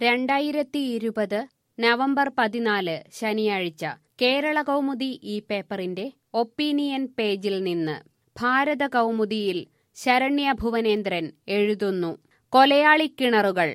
രണ്ടായിരത്തി ഇരുപത് നവംബർ പതിനാല് ശനിയാഴ്ച കേരള കൗമുദി ഈ പേപ്പറിന്റെ ഒപ്പീനിയൻ പേജിൽ നിന്ന് ഭാരത കൗമുദിയിൽ ശരണ്യ ഭുവനേന്ദ്രൻ എഴുതുന്നു കൊലയാളിക്കിണറുകൾ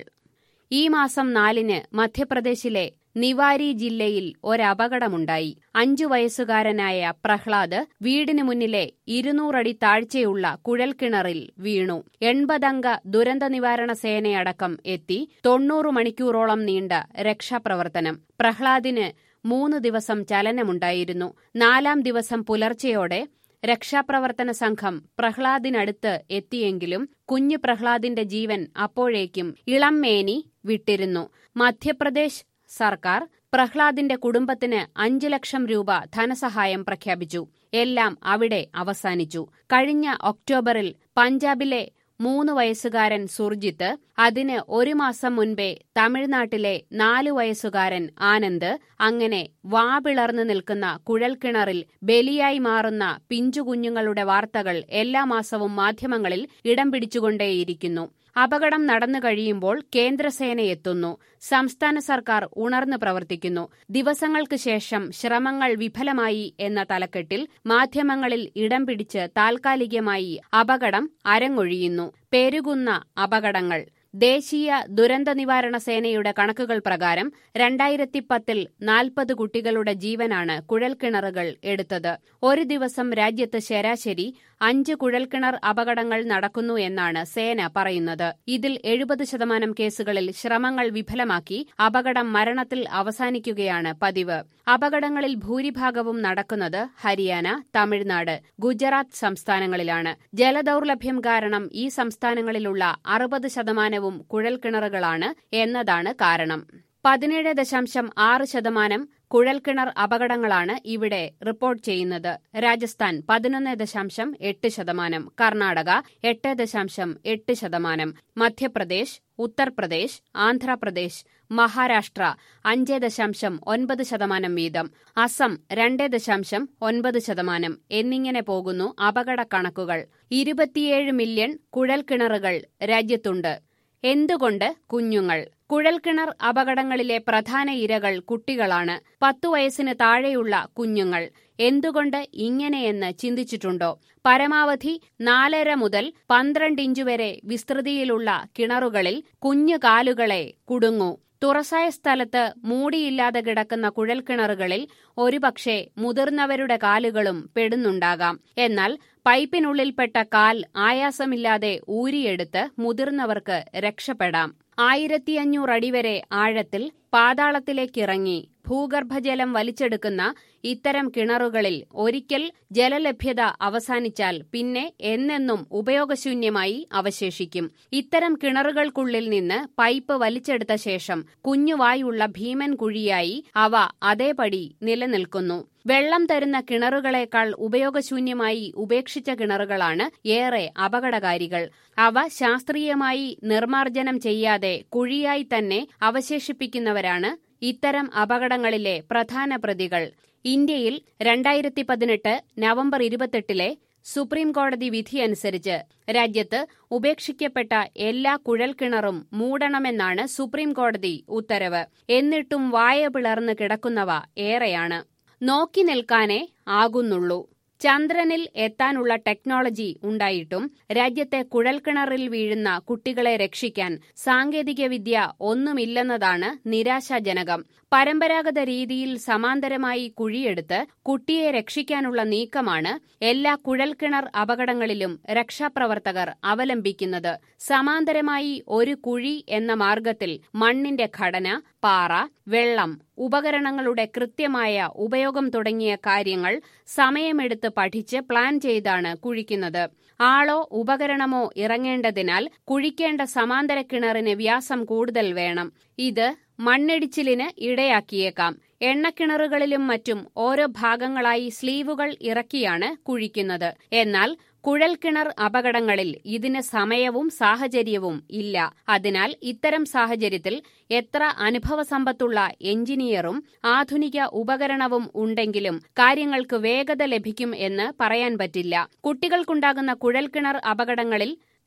ഈ മാസം നാലിന് മധ്യപ്രദേശിലെ നിവാരി ജില്ലയിൽ ഒരപകടമുണ്ടായി അഞ്ചു വയസ്സുകാരനായ പ്രഹ്ലാദ് വീടിനു മുന്നിലെ ഇരുന്നൂറടി താഴ്ചയുള്ള കുഴൽക്കിണറിൽ വീണു എൺപതംഗ ദുരന്ത നിവാരണ സേനയടക്കം എത്തി തൊണ്ണൂറ് മണിക്കൂറോളം നീണ്ട രക്ഷാപ്രവർത്തനം പ്രഹ്ലാദിന് മൂന്ന് ദിവസം ചലനമുണ്ടായിരുന്നു നാലാം ദിവസം പുലർച്ചെയോടെ രക്ഷാപ്രവർത്തന സംഘം പ്രഹ്ലാദിനടുത്ത് എത്തിയെങ്കിലും കുഞ്ഞു പ്രഹ്ലാദിന്റെ ജീവൻ അപ്പോഴേക്കും ഇളം മേനി വിട്ടിരുന്നു മധ്യപ്രദേശ് സർക്കാർ പ്രഹ്ലാദിന്റെ കുടുംബത്തിന് അഞ്ചു ലക്ഷം രൂപ ധനസഹായം പ്രഖ്യാപിച്ചു എല്ലാം അവിടെ അവസാനിച്ചു കഴിഞ്ഞ ഒക്ടോബറിൽ പഞ്ചാബിലെ മൂന്ന് വയസ്സുകാരൻ സുർജിത്ത് അതിന് ഒരു മാസം മുൻപേ തമിഴ്നാട്ടിലെ നാലു വയസ്സുകാരൻ ആനന്ദ് അങ്ങനെ വാപിളർന്നു നിൽക്കുന്ന കുഴൽക്കിണറിൽ ബലിയായി മാറുന്ന പിഞ്ചുകുഞ്ഞുങ്ങളുടെ വാർത്തകൾ എല്ലാ മാസവും മാധ്യമങ്ങളിൽ ഇടം പിടിച്ചുകൊണ്ടേയിരിക്കുന്നു അപകടം നടന്നു കഴിയുമ്പോൾ കേന്ദ്രസേനയെത്തുന്നു സംസ്ഥാന സർക്കാർ ഉണർന്നു പ്രവർത്തിക്കുന്നു ദിവസങ്ങൾക്ക് ശേഷം ശ്രമങ്ങൾ വിഫലമായി എന്ന തലക്കെട്ടിൽ മാധ്യമങ്ങളിൽ ഇടം പിടിച്ച് താൽക്കാലികമായി അപകടം അരങ്ങൊഴിയുന്നു പെരുകുന്ന അപകടങ്ങൾ ദേശീയ ദുരന്ത നിവാരണ സേനയുടെ കണക്കുകൾ പ്രകാരം രണ്ടായിരത്തി പത്തിൽ നാൽപ്പത് കുട്ടികളുടെ ജീവനാണ് കുഴൽക്കിണറുകൾ എടുത്തത് ഒരു ദിവസം രാജ്യത്ത് ശരാശരി അഞ്ച് കുഴൽക്കിണർ അപകടങ്ങൾ നടക്കുന്നു എന്നാണ് സേന പറയുന്നത് ഇതിൽ എഴുപത് ശതമാനം കേസുകളിൽ ശ്രമങ്ങൾ വിഫലമാക്കി അപകടം മരണത്തിൽ അവസാനിക്കുകയാണ് പതിവ് അപകടങ്ങളിൽ ഭൂരിഭാഗവും നടക്കുന്നത് ഹരിയാന തമിഴ്നാട് ഗുജറാത്ത് സംസ്ഥാനങ്ങളിലാണ് ജലദൌർലഭ്യം കാരണം ഈ സംസ്ഥാനങ്ങളിലുള്ള അറുപത് ശതമാനവും കുഴൽക്കിണറുകളാണ് എന്നതാണ് കാരണം പതിനേഴ് ദശാംശം ആറ് ശതമാനം കുഴൽക്കിണർ അപകടങ്ങളാണ് ഇവിടെ റിപ്പോർട്ട് ചെയ്യുന്നത് രാജസ്ഥാൻ പതിനൊന്ന് ദശാംശം എട്ട് ശതമാനം കർണാടക എട്ട് ദശാംശം എട്ട് ശതമാനം മധ്യപ്രദേശ് ഉത്തർപ്രദേശ് ആന്ധ്രാപ്രദേശ് മഹാരാഷ്ട്ര അഞ്ച് ദശാംശം ഒൻപത് ശതമാനം വീതം അസം രണ്ട് ദശാംശം ഒൻപത് ശതമാനം എന്നിങ്ങനെ പോകുന്നു അപകട കണക്കുകൾ ഇരുപത്തിയേഴ് മില്യൺ കുഴൽക്കിണറുകൾ രാജ്യത്തുണ്ട് എന്തുകൊണ്ട് കുഞ്ഞുങ്ങൾ കുഴൽക്കിണർ അപകടങ്ങളിലെ പ്രധാന ഇരകൾ കുട്ടികളാണ് പത്തു വയസ്സിന് താഴെയുള്ള കുഞ്ഞുങ്ങൾ എന്തുകൊണ്ട് ഇങ്ങനെയെന്ന് ചിന്തിച്ചിട്ടുണ്ടോ പരമാവധി നാലര മുതൽ പന്ത്രണ്ട് ഇഞ്ച് വരെ വിസ്തൃതിയിലുള്ള കിണറുകളിൽ കുഞ്ഞു കാലുകളെ കുടുങ്ങൂ തുറസായ സ്ഥലത്ത് മൂടിയില്ലാതെ കിടക്കുന്ന കുഴൽക്കിണറുകളിൽ ഒരുപക്ഷെ മുതിർന്നവരുടെ കാലുകളും പെടുന്നുണ്ടാകാം എന്നാൽ പൈപ്പിനുള്ളിൽപ്പെട്ട കാൽ ആയാസമില്ലാതെ ഊരിയെടുത്ത് മുതിർന്നവർക്ക് രക്ഷപ്പെടാം ആയിരത്തിയഞ്ഞൂറ് അടി വരെ ആഴത്തിൽ പാതാളത്തിലേക്കിറങ്ങി ഭൂഗർഭജലം വലിച്ചെടുക്കുന്ന ഇത്തരം കിണറുകളിൽ ഒരിക്കൽ ജലലഭ്യത അവസാനിച്ചാൽ പിന്നെ എന്നെന്നും ഉപയോഗശൂന്യമായി അവശേഷിക്കും ഇത്തരം കിണറുകൾക്കുള്ളിൽ നിന്ന് പൈപ്പ് വലിച്ചെടുത്ത ശേഷം കുഞ്ഞുവായുള്ള ഭീമൻ കുഴിയായി അവ അതേപടി നിലനിൽക്കുന്നു വെള്ളം തരുന്ന കിണറുകളേക്കാൾ ഉപയോഗശൂന്യമായി ഉപേക്ഷിച്ച കിണറുകളാണ് ഏറെ അപകടകാരികൾ അവ ശാസ്ത്രീയമായി നിർമ്മാർജ്ജനം ചെയ്യാതെ കുഴിയായി തന്നെ അവശേഷിപ്പിക്കുന്നവരാണ് ഇത്തരം അപകടങ്ങളിലെ പ്രധാന പ്രതികൾ ഇന്ത്യയിൽ രണ്ടായിരത്തി പതിനെട്ട് നവംബർ ഇരുപത്തെട്ടിലെ സുപ്രീം കോടതി വിധിയനുസരിച്ച് രാജ്യത്ത് ഉപേക്ഷിക്കപ്പെട്ട എല്ലാ കുഴൽക്കിണറും മൂടണമെന്നാണ് സുപ്രീം കോടതി ഉത്തരവ് എന്നിട്ടും വായ പിളർന്ന് കിടക്കുന്നവ ഏറെയാണ് നോക്കി നിൽക്കാനേ ആകുന്നുള്ളൂ ചന്ദ്രനിൽ എത്താനുള്ള ടെക്നോളജി ഉണ്ടായിട്ടും രാജ്യത്തെ കുഴൽക്കിണറിൽ വീഴുന്ന കുട്ടികളെ രക്ഷിക്കാൻ സാങ്കേതികവിദ്യ ഒന്നുമില്ലെന്നതാണ് നിരാശാജനകം പരമ്പരാഗത രീതിയിൽ സമാന്തരമായി കുഴിയെടുത്ത് കുട്ടിയെ രക്ഷിക്കാനുള്ള നീക്കമാണ് എല്ലാ കുഴൽക്കിണർ അപകടങ്ങളിലും രക്ഷാപ്രവർത്തകർ അവലംബിക്കുന്നത് സമാന്തരമായി ഒരു കുഴി എന്ന മാർഗത്തിൽ മണ്ണിന്റെ ഘടന പാറ വെള്ളം ഉപകരണങ്ങളുടെ കൃത്യമായ ഉപയോഗം തുടങ്ങിയ കാര്യങ്ങൾ സമയമെടുത്ത് പഠിച്ച് പ്ലാൻ ചെയ്താണ് കുഴിക്കുന്നത് ആളോ ഉപകരണമോ ഇറങ്ങേണ്ടതിനാൽ കുഴിക്കേണ്ട സമാന്തര കിണറിന് വ്യാസം കൂടുതൽ വേണം ഇത് മണ്ണിടിച്ചിലിന് ഇടയാക്കിയേക്കാം എണ്ണക്കിണറുകളിലും മറ്റും ഓരോ ഭാഗങ്ങളായി സ്ലീവുകൾ ഇറക്കിയാണ് കുഴിക്കുന്നത് എന്നാൽ കുഴൽക്കിണർ അപകടങ്ങളിൽ ഇതിന് സമയവും സാഹചര്യവും ഇല്ല അതിനാൽ ഇത്തരം സാഹചര്യത്തിൽ എത്ര അനുഭവസമ്പത്തുള്ള എഞ്ചിനീയറും ആധുനിക ഉപകരണവും ഉണ്ടെങ്കിലും കാര്യങ്ങൾക്ക് വേഗത ലഭിക്കും എന്ന് പറയാൻ പറ്റില്ല കുട്ടികൾക്കുണ്ടാകുന്ന കുഴൽക്കിണർ അപകടങ്ങളിൽ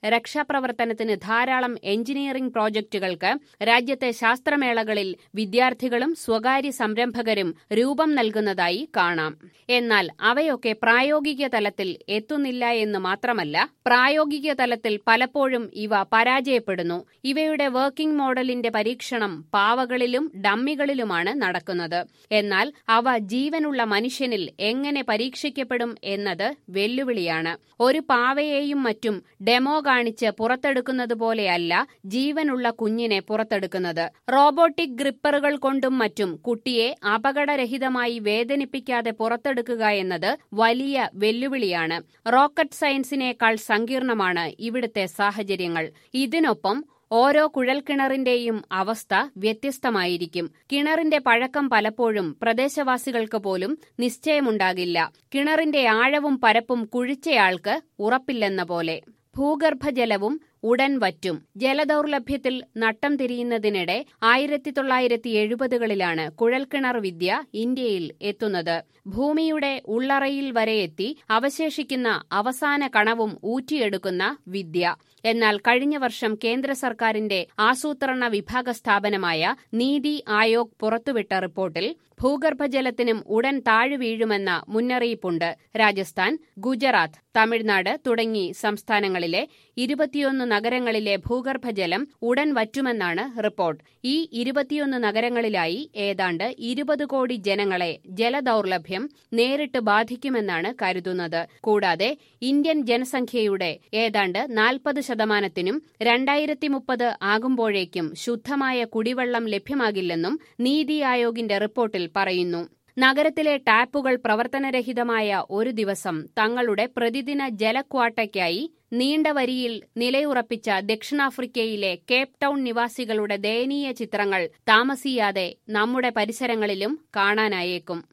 രക്ഷാപ്രവർത്തനത്തിന് ധാരാളം എഞ്ചിനീയറിംഗ് പ്രോജക്റ്റുകൾക്ക് രാജ്യത്തെ ശാസ്ത്രമേളകളിൽ വിദ്യാർത്ഥികളും സ്വകാര്യ സംരംഭകരും രൂപം നൽകുന്നതായി കാണാം എന്നാൽ അവയൊക്കെ പ്രായോഗിക തലത്തിൽ എത്തുന്നില്ല എന്ന് മാത്രമല്ല പ്രായോഗിക തലത്തിൽ പലപ്പോഴും ഇവ പരാജയപ്പെടുന്നു ഇവയുടെ വർക്കിംഗ് മോഡലിന്റെ പരീക്ഷണം പാവകളിലും ഡമ്മികളിലുമാണ് നടക്കുന്നത് എന്നാൽ അവ ജീവനുള്ള മനുഷ്യനിൽ എങ്ങനെ പരീക്ഷിക്കപ്പെടും എന്നത് വെല്ലുവിളിയാണ് ഒരു പാവയെയും മറ്റും ഡെമോ കാണിച്ച് പുറത്തെടുക്കുന്നത് പോലെയല്ല ജീവനുള്ള കുഞ്ഞിനെ പുറത്തെടുക്കുന്നത് റോബോട്ടിക് ഗ്രിപ്പറുകൾ കൊണ്ടും മറ്റും കുട്ടിയെ അപകടരഹിതമായി വേദനിപ്പിക്കാതെ പുറത്തെടുക്കുക എന്നത് വലിയ വെല്ലുവിളിയാണ് റോക്കറ്റ് സയൻസിനേക്കാൾ സങ്കീർണമാണ് ഇവിടുത്തെ സാഹചര്യങ്ങൾ ഇതിനൊപ്പം ഓരോ കുഴൽക്കിണറിന്റെയും അവസ്ഥ വ്യത്യസ്തമായിരിക്കും കിണറിന്റെ പഴക്കം പലപ്പോഴും പ്രദേശവാസികൾക്ക് പോലും നിശ്ചയമുണ്ടാകില്ല കിണറിന്റെ ആഴവും പരപ്പും കുഴിച്ചയാൾക്ക് ഉറപ്പില്ലെന്ന പോലെ ഭൂഗർഭജലവും ഉടൻ വറ്റും ജലദൌർലഭ്യത്തിൽ നട്ടം തിരിയുന്നതിനിടെ ആയിരത്തി തൊള്ളായിരത്തി എഴുപതുകളിലാണ് കുഴൽക്കിണർ വിദ്യ ഇന്ത്യയിൽ എത്തുന്നത് ഭൂമിയുടെ ഉള്ളറയിൽ വരെ എത്തി അവശേഷിക്കുന്ന അവസാന കണവും ഊറ്റിയെടുക്കുന്ന വിദ്യ എന്നാൽ കഴിഞ്ഞ വർഷം കേന്ദ്ര സർക്കാരിന്റെ ആസൂത്രണ വിഭാഗ സ്ഥാപനമായ നീതി ആയോഗ് പുറത്തുവിട്ട റിപ്പോർട്ടിൽ ഭൂഗർഭജലത്തിനും ഉടൻ താഴു വീഴുമെന്ന മുന്നറിയിപ്പുണ്ട് രാജസ്ഥാൻ ഗുജറാത്ത് തമിഴ്നാട് തുടങ്ങി സംസ്ഥാനങ്ങളിലെ ഇരുപത്തിയൊന്ന് നഗരങ്ങളിലെ ഭൂഗർഭജലം ഉടൻ വറ്റുമെന്നാണ് റിപ്പോർട്ട് ഈ ഇരുപത്തിയൊന്ന് നഗരങ്ങളിലായി ഏതാണ്ട് ഇരുപത് കോടി ജനങ്ങളെ ജലദൌർലഭ്യം നേരിട്ട് ബാധിക്കുമെന്നാണ് കരുതുന്നത് കൂടാതെ ഇന്ത്യൻ ജനസംഖ്യയുടെ ഏതാണ്ട് നാൽപ്പത് ശതമാനത്തിനും രണ്ടായിരത്തി മുപ്പത് ആകുമ്പോഴേക്കും ശുദ്ധമായ കുടിവെള്ളം ലഭ്യമാകില്ലെന്നും നീതി ആയോഗിന്റെ റിപ്പോർട്ടിൽ പറയുന്നു നഗരത്തിലെ ടാപ്പുകൾ പ്രവർത്തനരഹിതമായ ഒരു ദിവസം തങ്ങളുടെ പ്രതിദിന ജലക്വാട്ടയ്ക്കായി നീണ്ട വരിയിൽ നിലയുറപ്പിച്ച ദക്ഷിണാഫ്രിക്കയിലെ കേപ്പ് ടൗൺ നിവാസികളുടെ ദയനീയ ചിത്രങ്ങൾ താമസിയാതെ നമ്മുടെ പരിസരങ്ങളിലും കാണാനായേക്കും